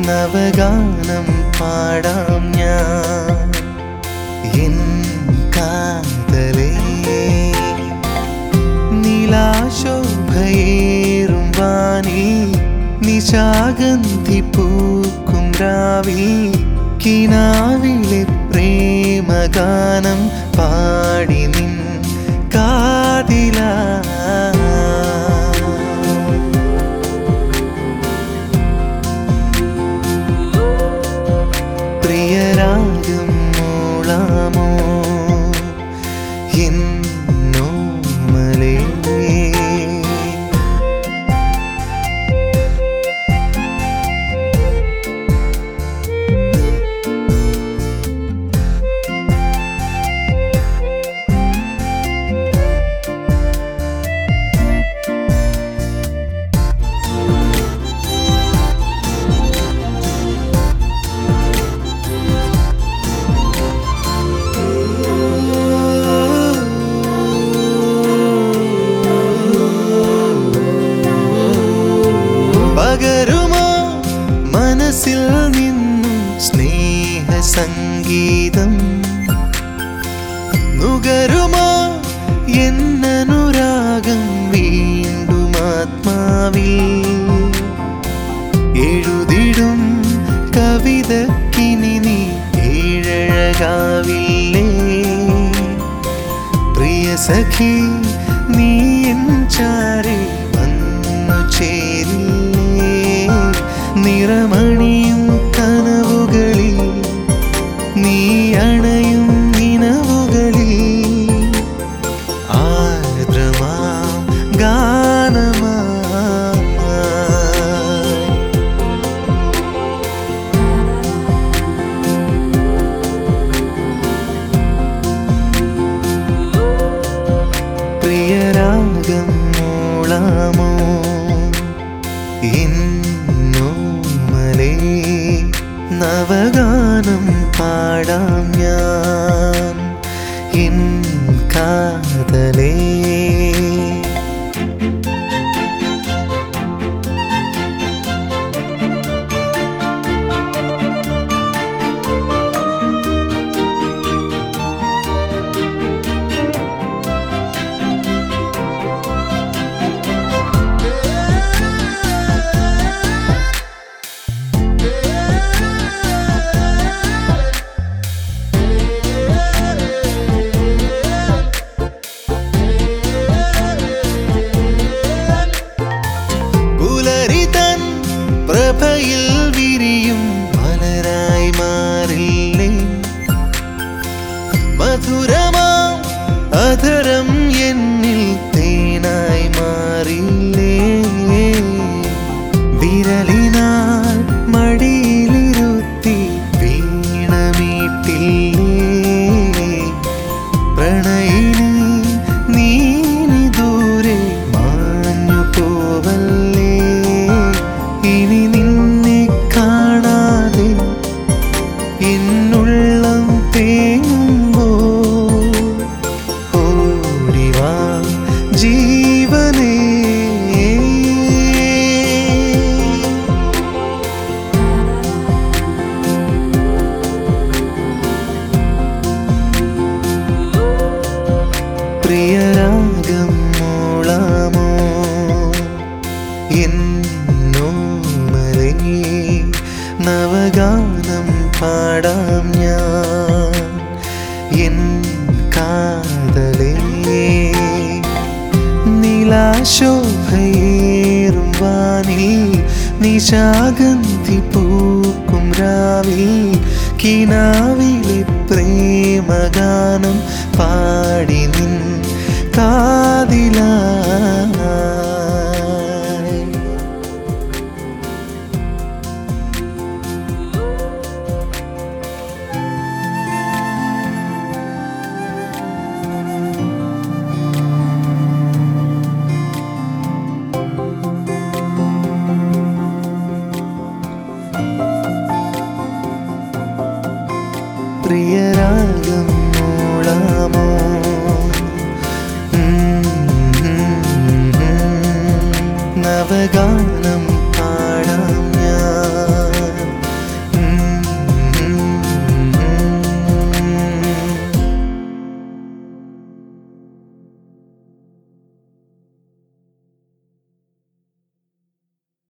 നവഗാനം പാടാം ഞാൻ എൻ കാതലേ നിലാശോഭയേറും വാനിൽ നിശാഗന്ധി പൂക്കും രാവിൽ കിനാവിലെ പ്രേമഗാനം പാടി നിൻ കാതിലാ പ്രിയരാഗം മൂളാമോ എന്നോമലേ പകരുമോ മനസ്സിൽ നിന്നും സ്നേഹ സംഗീതം നുകരുമോ എന്നനുരാഗം വീണ്ടും ആത്മാവിൽ എഴുതിടും കവിതക്കിനി നീ ഏഴഴകാവില്ലേ പ്രിയ സഖി നീ എൻ ചാരെ വന്നു ചേരില്ലേ നിറമണിയും കനവുകളിൽ നീ അണയും നിനവുകളിൽ ആർദ്രമാം ഗാനമായി പ്രിയരാഗം മൂളാമോ ഇന്നോമലേ നവഗാനം പാടാം ഞാൻ എൻ കാതലേ പുലരിതൻ പ്രഭയിൽ വിരിയും മലരായി മാറില്ലേ മധുരമാം അധരം എന്നിൽ തേനായി മാറില്ലേ വിരലിനാൽ മടിയിലിരുത്തി വീണമീട്ടില്ലേ പ്രണയിനി നീനി ദൂരെ മാഞ്ഞു പോവല്ലേ ഇനി നിന്നെ കാണാതെ എന്നുള്ളം തേങ്ങുമ്പോ ഓടിവാ ജീവനേ പ്രിയരാഗം മൂളാമോ എന്നോമലേ നവഗാനം പാടാം ഞാൻ എൻ കാതലേ നിലാശോഭയേറും വാനിൽ നിശാഗന്ധി പൂക്കും രാവിൽ കിനാവിലെ പ്രേമഗാനം പാടി നിൻ കാതിലായി പ്രിയരാഗം മൂളാമോ ഉം, ഉം, ഉം. നവഗാനം